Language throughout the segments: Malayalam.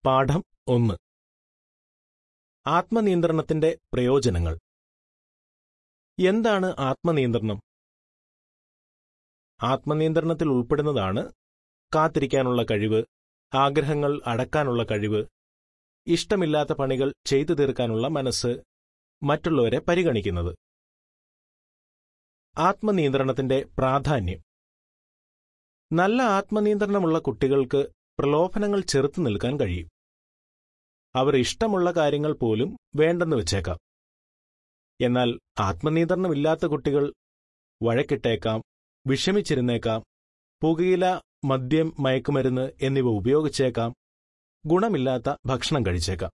പാഠം ഒന്ന് ആത്മനിയന്ത്രണത്തിന്റെ പ്രയോജനങ്ങൾ എന്താണ് ആത്മനിയന്ത്രണം ആത്മനിയന്ത്രണത്തിൽ ഉൾപ്പെടുന്നതാണ് കാത്തിരിക്കാനുള്ള കഴിവ് ആഗ്രഹങ്ങൾ അടക്കാനുള്ള കഴിവ് ഇഷ്ടമില്ലാത്ത പണികൾ ചെയ്തു തീർക്കാനുള്ള മനസ്സ് മറ്റുള്ളവരെ പരിഗണിക്കുന്നത് ആത്മനിയന്ത്രണത്തിന്റെ പ്രാധാന്യം നല്ല ആത്മനിയന്ത്രണമുള്ള കുട്ടികൾക്ക് പ്രലോഭനങ്ങൾ ചെറുത്തു നിൽക്കാൻ കഴിയും അവർ ഇഷ്ടമുള്ള കാര്യങ്ങൾ പോലും വേണ്ടെന്ന് വെച്ചേക്കാം എന്നാൽ ആത്മനിയന്ത്രണമില്ലാത്ത കുട്ടികൾ വഴക്കിട്ടേക്കാം വിഷമിച്ചിരുന്നേക്കാം പുകയില മദ്യം മയക്കുമരുന്ന് എന്നിവ ഉപയോഗിച്ചേക്കാം ഗുണമില്ലാത്ത ഭക്ഷണം കഴിച്ചേക്കാം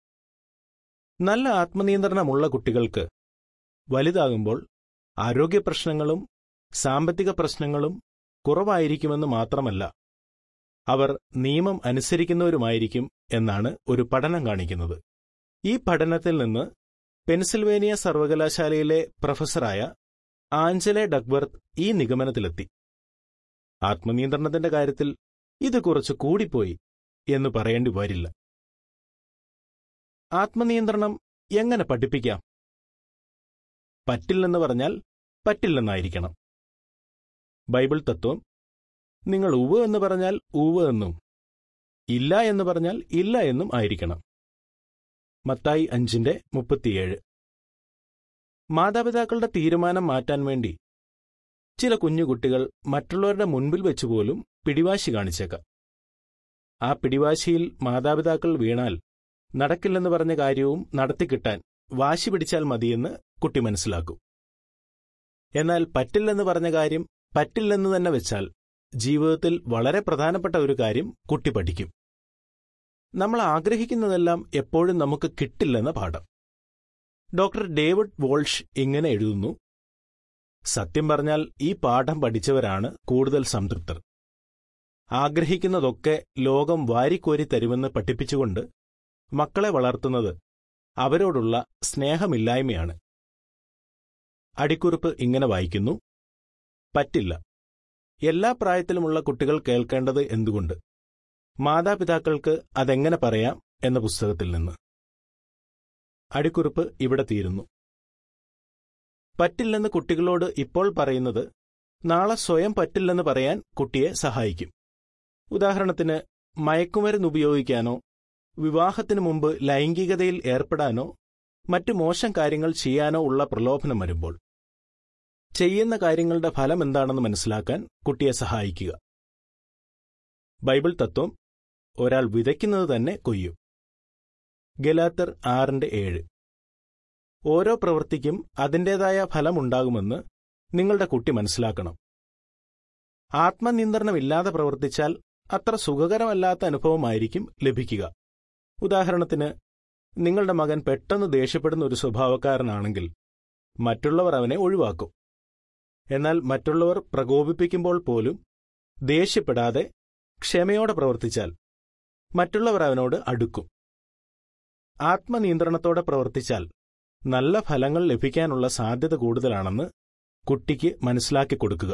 നല്ല ആത്മനിയന്ത്രണമുള്ള കുട്ടികൾക്ക് വലുതാകുമ്പോൾ ആരോഗ്യ പ്രശ്നങ്ങളും സാമ്പത്തിക പ്രശ്നങ്ങളും കുറവായിരിക്കുമെന്ന് മാത്രമല്ല അവർ നിയമം അനുസരിക്കുന്നവരുമായിരിക്കും എന്നാണ് ഒരു പഠനം കാണിക്കുന്നത് ഈ പഠനത്തിൽ നിന്ന് പെൻസിൽവേനിയ സർവകലാശാലയിലെ പ്രൊഫസറായ ആഞ്ചലെ ഡക്വർത്ത് ഈ നിഗമനത്തിലെത്തി ആത്മനിയന്ത്രണത്തിന്റെ കാര്യത്തിൽ ഇത് കുറച്ച് കൂടിപ്പോയി എന്ന് പറയേണ്ടി വരില്ല ആത്മനിയന്ത്രണം എങ്ങനെ പഠിപ്പിക്കാം പറ്റില്ലെന്ന് പറഞ്ഞാൽ പറ്റില്ലെന്നായിരിക്കണം ബൈബിൾ തത്വം നിങ്ങൾ ഉവ് എന്ന് പറഞ്ഞാൽ ഉവ് എന്നും ഇല്ല എന്ന് പറഞ്ഞാൽ ഇല്ല എന്നും ആയിരിക്കണം മത്തായി അഞ്ചിന്റെ മുപ്പത്തിയേഴ് മാതാപിതാക്കളുടെ തീരുമാനം മാറ്റാൻ വേണ്ടി ചില കുഞ്ഞുകുട്ടികൾ മറ്റുള്ളവരുടെ മുൻപിൽ വെച്ചുപോലും പിടിവാശി കാണിച്ചേക്കാം ആ പിടിവാശിയിൽ മാതാപിതാക്കൾ വീണാൽ നടക്കില്ലെന്ന് പറഞ്ഞ കാര്യവും നടത്തിക്കിട്ടാൻ വാശി പിടിച്ചാൽ മതിയെന്ന് കുട്ടി മനസ്സിലാക്കും എന്നാൽ പറ്റില്ലെന്ന് പറഞ്ഞ കാര്യം പറ്റില്ലെന്ന് തന്നെ വെച്ചാൽ ജീവിതത്തിൽ വളരെ പ്രധാനപ്പെട്ട ഒരു കാര്യം കുട്ടി പഠിക്കും നമ്മൾ ആഗ്രഹിക്കുന്നതെല്ലാം എപ്പോഴും നമുക്ക് കിട്ടില്ലെന്ന പാഠം ഡോക്ടർ ഡേവിഡ് വോൾഷ് ഇങ്ങനെ എഴുതുന്നു സത്യം പറഞ്ഞാൽ ഈ പാഠം പഠിച്ചവരാണ് കൂടുതൽ സംതൃപ്തർ ആഗ്രഹിക്കുന്നതൊക്കെ ലോകം വാരിക്കോരി തരുമെന്ന് പഠിപ്പിച്ചുകൊണ്ട് മക്കളെ വളർത്തുന്നത് അവരോടുള്ള സ്നേഹമില്ലായ്മയാണ് അടിക്കുറിപ്പ് ഇങ്ങനെ വായിക്കുന്നു പറ്റില്ല എല്ലാ പ്രായത്തിലുമുള്ള കുട്ടികൾ കേൾക്കേണ്ടത് എന്തുകൊണ്ട് മാതാപിതാക്കൾക്ക് അതെങ്ങനെ പറയാം എന്ന പുസ്തകത്തിൽ നിന്ന് അടിക്കുറിപ്പ് ഇവിടെ തീരുന്നു പറ്റില്ലെന്ന് കുട്ടികളോട് ഇപ്പോൾ പറയുന്നത് നാളെ സ്വയം പറ്റില്ലെന്ന് പറയാൻ കുട്ടിയെ സഹായിക്കും ഉദാഹരണത്തിന് മയക്കുമരുന്ന് ഉപയോഗിക്കാനോ വിവാഹത്തിനു മുമ്പ് ലൈംഗികതയിൽ ഏർപ്പെടാനോ മറ്റു മോശം കാര്യങ്ങൾ ചെയ്യാനോ ഉള്ള പ്രലോഭനം വരുമ്പോൾ ചെയ്യുന്ന കാര്യങ്ങളുടെ ഫലം എന്താണെന്ന് മനസ്സിലാക്കാൻ കുട്ടിയെ സഹായിക്കുക ബൈബിൾ തത്വം ഒരാൾ വിതയ്ക്കുന്നത് തന്നെ കൊയ്യും ഗലാത്തർ ആറിന്റെ ഏഴ് ഓരോ പ്രവൃത്തിക്കും അതിൻ്റെതായ ഫലമുണ്ടാകുമെന്ന് നിങ്ങളുടെ കുട്ടി മനസ്സിലാക്കണം ആത്മനിയന്ത്രണമില്ലാതെ പ്രവർത്തിച്ചാൽ അത്ര സുഖകരമല്ലാത്ത അനുഭവമായിരിക്കും ലഭിക്കുക ഉദാഹരണത്തിന് നിങ്ങളുടെ മകൻ പെട്ടെന്ന് ദേഷ്യപ്പെടുന്ന ഒരു സ്വഭാവക്കാരനാണെങ്കിൽ മറ്റുള്ളവർ അവനെ ഒഴിവാക്കും എന്നാൽ മറ്റുള്ളവർ പ്രകോപിപ്പിക്കുമ്പോൾ പോലും ദേഷ്യപ്പെടാതെ ക്ഷമയോടെ പ്രവർത്തിച്ചാൽ മറ്റുള്ളവർ അവനോട് അടുക്കും ആത്മനിയന്ത്രണത്തോടെ പ്രവർത്തിച്ചാൽ നല്ല ഫലങ്ങൾ ലഭിക്കാനുള്ള സാധ്യത കൂടുതലാണെന്ന് കുട്ടിക്ക് മനസ്സിലാക്കി കൊടുക്കുക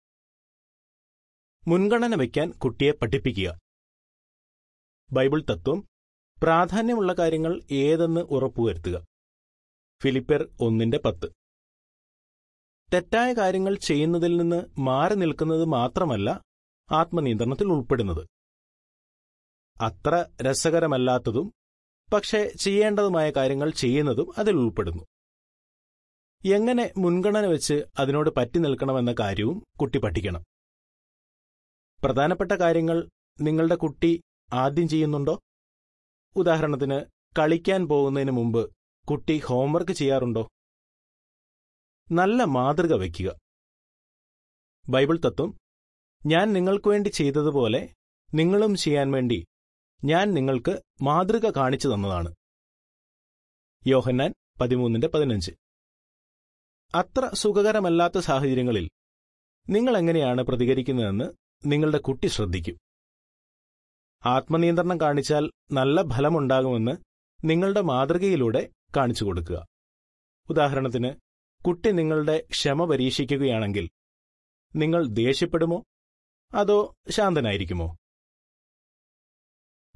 മുൻഗണന വയ്ക്കാൻ കുട്ടിയെ പഠിപ്പിക്കുക ബൈബിൾ തത്വം പ്രാധാന്യമുള്ള കാര്യങ്ങൾ ഏതെന്ന് ഉറപ്പുവരുത്തുക ഫിലിപ്പർ ഒന്നിന്റെ പത്ത് തെറ്റായ കാര്യങ്ങൾ ചെയ്യുന്നതിൽ നിന്ന് മാറി നിൽക്കുന്നത് മാത്രമല്ല ആത്മനിയന്ത്രണത്തിൽ ഉൾപ്പെടുന്നത് അത്ര രസകരമല്ലാത്തതും പക്ഷേ ചെയ്യേണ്ടതുമായ കാര്യങ്ങൾ ചെയ്യുന്നതും അതിൽ ഉൾപ്പെടുന്നു എങ്ങനെ മുൻഗണന വെച്ച് അതിനോട് പറ്റി നിൽക്കണമെന്ന കാര്യവും കുട്ടി പഠിക്കണം പ്രധാനപ്പെട്ട കാര്യങ്ങൾ നിങ്ങളുടെ കുട്ടി ആദ്യം ചെയ്യുന്നുണ്ടോ ഉദാഹരണത്തിന് കളിക്കാൻ പോകുന്നതിന് മുമ്പ് കുട്ടി ഹോംവർക്ക് ചെയ്യാറുണ്ടോ നല്ല മാതൃക വയ്ക്കുക ബൈബിൾ തത്വം ഞാൻ നിങ്ങൾക്ക് വേണ്ടി ചെയ്തതുപോലെ നിങ്ങളും ചെയ്യാൻ വേണ്ടി ഞാൻ നിങ്ങൾക്ക് മാതൃക കാണിച്ചു തന്നതാണ് യോഹന്നാൻ പതിമൂന്നിന്റെ പതിനഞ്ച് അത്ര സുഖകരമല്ലാത്ത സാഹചര്യങ്ങളിൽ നിങ്ങൾ എങ്ങനെയാണ് പ്രതികരിക്കുന്നതെന്ന് നിങ്ങളുടെ കുട്ടി ശ്രദ്ധിക്കും ആത്മനിയന്ത്രണം കാണിച്ചാൽ നല്ല ഫലമുണ്ടാകുമെന്ന് നിങ്ങളുടെ മാതൃകയിലൂടെ കാണിച്ചു കൊടുക്കുക ഉദാഹരണത്തിന് കുട്ടി നിങ്ങളുടെ ക്ഷമ പരീക്ഷിക്കുകയാണെങ്കിൽ നിങ്ങൾ ദേഷ്യപ്പെടുമോ അതോ ശാന്തനായിരിക്കുമോ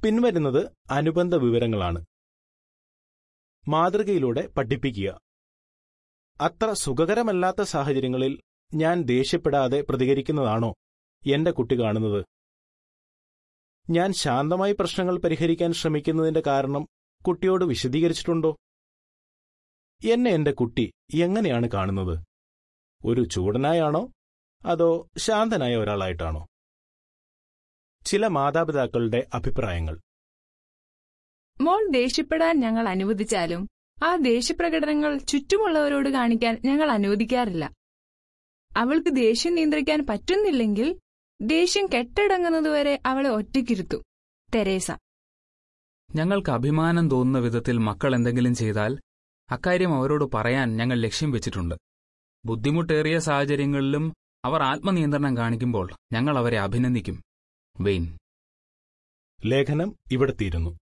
പിൻവരുന്നത് അനുബന്ധ വിവരങ്ങളാണ് മാതൃകയിലൂടെ പഠിപ്പിക്കുക അത്ര സുഖകരമല്ലാത്ത സാഹചര്യങ്ങളിൽ ഞാൻ ദേഷ്യപ്പെടാതെ പ്രതികരിക്കുന്നതാണോ എന്റെ കുട്ടി കാണുന്നത് ഞാൻ ശാന്തമായി പ്രശ്നങ്ങൾ പരിഹരിക്കാൻ ശ്രമിക്കുന്നതിന്റെ കാരണം കുട്ടിയോട് വിശദീകരിച്ചിട്ടുണ്ടോ എന്നെ എന്റെ കുട്ടി എങ്ങനെയാണ് കാണുന്നത് ഒരു ചൂടനായാണോ അതോ ശാന്തനായ ഒരാളായിട്ടാണോ ചില മാതാപിതാക്കളുടെ അഭിപ്രായങ്ങൾ മോൾ ദേഷ്യപ്പെടാൻ ഞങ്ങൾ അനുവദിച്ചാലും ആ ദേഷ്യപ്രകടനങ്ങൾ ചുറ്റുമുള്ളവരോട് കാണിക്കാൻ ഞങ്ങൾ അനുവദിക്കാറില്ല അവൾക്ക് ദേഷ്യം നിയന്ത്രിക്കാൻ പറ്റുന്നില്ലെങ്കിൽ ദേഷ്യം കെട്ടടങ്ങുന്നതുവരെ അവളെ ഒറ്റയ്ക്കിരുത്തും തെരേസ ഞങ്ങൾക്ക് അഭിമാനം തോന്നുന്ന വിധത്തിൽ മക്കൾ എന്തെങ്കിലും ചെയ്താൽ അക്കാര്യം അവരോട് പറയാൻ ഞങ്ങൾ ലക്ഷ്യം വെച്ചിട്ടുണ്ട് ബുദ്ധിമുട്ടേറിയ സാഹചര്യങ്ങളിലും അവർ ആത്മനിയന്ത്രണം കാണിക്കുമ്പോൾ ഞങ്ങൾ അവരെ അഭിനന്ദിക്കും വെയിൻ ലേഖനം ഇവിടെ തീരുന്നു